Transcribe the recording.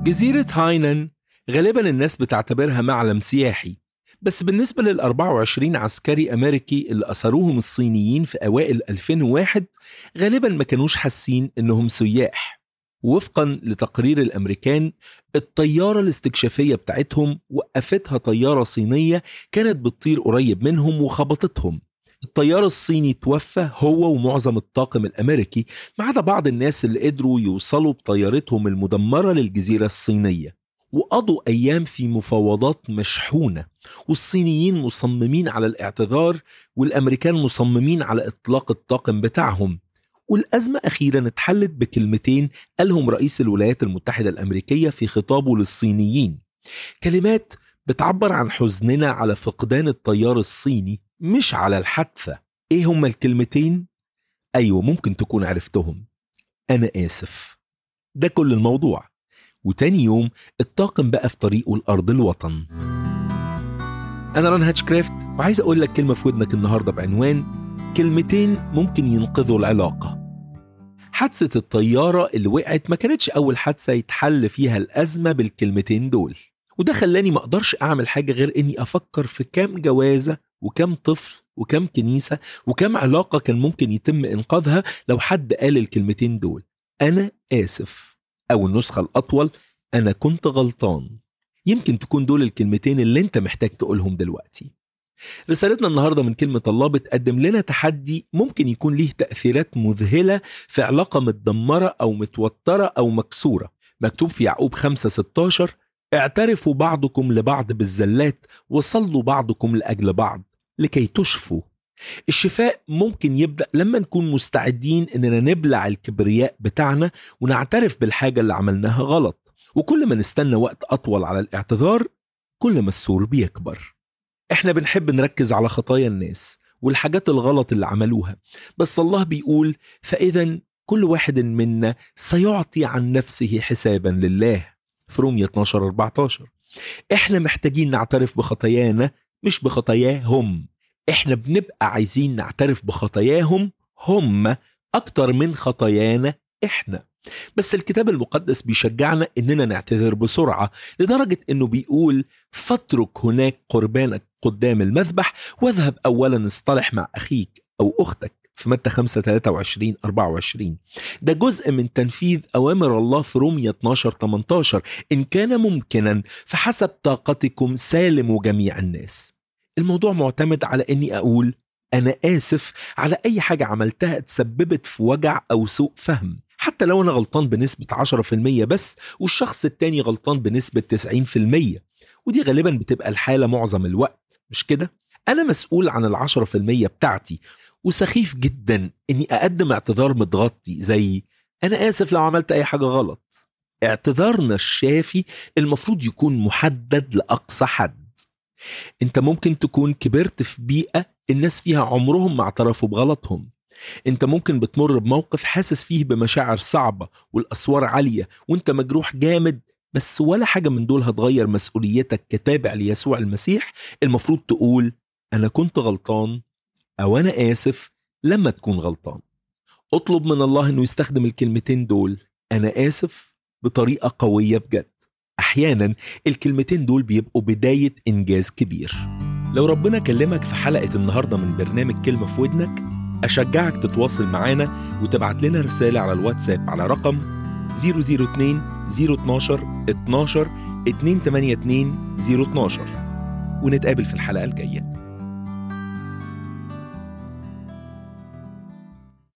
جزيرة هاينن غالبا الناس بتعتبرها معلم سياحي بس بالنسبة لل 24 عسكري أمريكي اللي أسروهم الصينيين في أوائل 2001 غالبا ما كانوش حاسين إنهم سياح وفقا لتقرير الأمريكان الطيارة الاستكشافية بتاعتهم وقفتها طيارة صينية كانت بتطير قريب منهم وخبطتهم الطيار الصيني توفى هو ومعظم الطاقم الأمريكي ما عدا بعض الناس اللي قدروا يوصلوا بطيارتهم المدمرة للجزيرة الصينية وقضوا أيام في مفاوضات مشحونة والصينيين مصممين على الاعتذار والأمريكان مصممين على إطلاق الطاقم بتاعهم والأزمة أخيرا اتحلت بكلمتين قالهم رئيس الولايات المتحدة الأمريكية في خطابه للصينيين كلمات بتعبر عن حزننا على فقدان الطيار الصيني مش على الحادثة ايه هما الكلمتين؟ ايوه ممكن تكون عرفتهم انا اسف ده كل الموضوع وتاني يوم الطاقم بقى في طريقه لأرض الوطن أنا ران هاتشكرافت وعايز أقول لك كلمة في ودنك النهاردة بعنوان كلمتين ممكن ينقذوا العلاقة حادثة الطيارة اللي وقعت ما كانتش أول حادثة يتحل فيها الأزمة بالكلمتين دول وده خلاني ما أقدرش أعمل حاجة غير إني أفكر في كام جوازة وكم طفل وكم كنيسة وكم علاقة كان ممكن يتم إنقاذها لو حد قال الكلمتين دول أنا آسف أو النسخة الأطول أنا كنت غلطان يمكن تكون دول الكلمتين اللي أنت محتاج تقولهم دلوقتي رسالتنا النهارده من كلمة الله بتقدم لنا تحدي ممكن يكون ليه تأثيرات مذهلة في علاقة متدمرة أو متوترة أو مكسورة مكتوب في يعقوب 5 16 اعترفوا بعضكم لبعض بالزلات وصلوا بعضكم لأجل بعض لكي تشفوا الشفاء ممكن يبدأ لما نكون مستعدين إننا نبلع الكبرياء بتاعنا ونعترف بالحاجة اللي عملناها غلط وكل ما نستنى وقت أطول على الاعتذار كل ما السور بيكبر احنا بنحب نركز على خطايا الناس والحاجات الغلط اللي عملوها بس الله بيقول فإذا كل واحد منا سيعطي عن نفسه حسابا لله في رومية 12 14 احنا محتاجين نعترف بخطايانا مش بخطاياهم احنا بنبقى عايزين نعترف بخطاياهم هم اكتر من خطايانا احنا بس الكتاب المقدس بيشجعنا اننا نعتذر بسرعه لدرجه انه بيقول فاترك هناك قربانك قدام المذبح واذهب اولا اصطلح مع اخيك او اختك في متى 5 23 24 ده جزء من تنفيذ اوامر الله في رومية 12 18 ان كان ممكنا فحسب طاقتكم سالموا جميع الناس الموضوع معتمد على اني اقول انا اسف على اي حاجه عملتها تسببت في وجع او سوء فهم حتى لو انا غلطان بنسبه 10% بس والشخص التاني غلطان بنسبه 90% ودي غالبا بتبقى الحاله معظم الوقت مش كده انا مسؤول عن العشرة في المية بتاعتي وسخيف جدا اني اقدم اعتذار متغطي زي انا اسف لو عملت اي حاجه غلط اعتذارنا الشافي المفروض يكون محدد لاقصى حد انت ممكن تكون كبرت في بيئه الناس فيها عمرهم ما اعترفوا بغلطهم انت ممكن بتمر بموقف حاسس فيه بمشاعر صعبه والاسوار عاليه وانت مجروح جامد بس ولا حاجه من دول هتغير مسؤوليتك كتابع ليسوع المسيح المفروض تقول انا كنت غلطان او انا اسف لما تكون غلطان اطلب من الله انه يستخدم الكلمتين دول انا اسف بطريقه قويه بجد احيانا الكلمتين دول بيبقوا بدايه انجاز كبير لو ربنا كلمك في حلقه النهارده من برنامج كلمه في ودنك اشجعك تتواصل معانا وتبعت لنا رساله على الواتساب على رقم 002 012 12 282 012 ونتقابل في الحلقه الجايه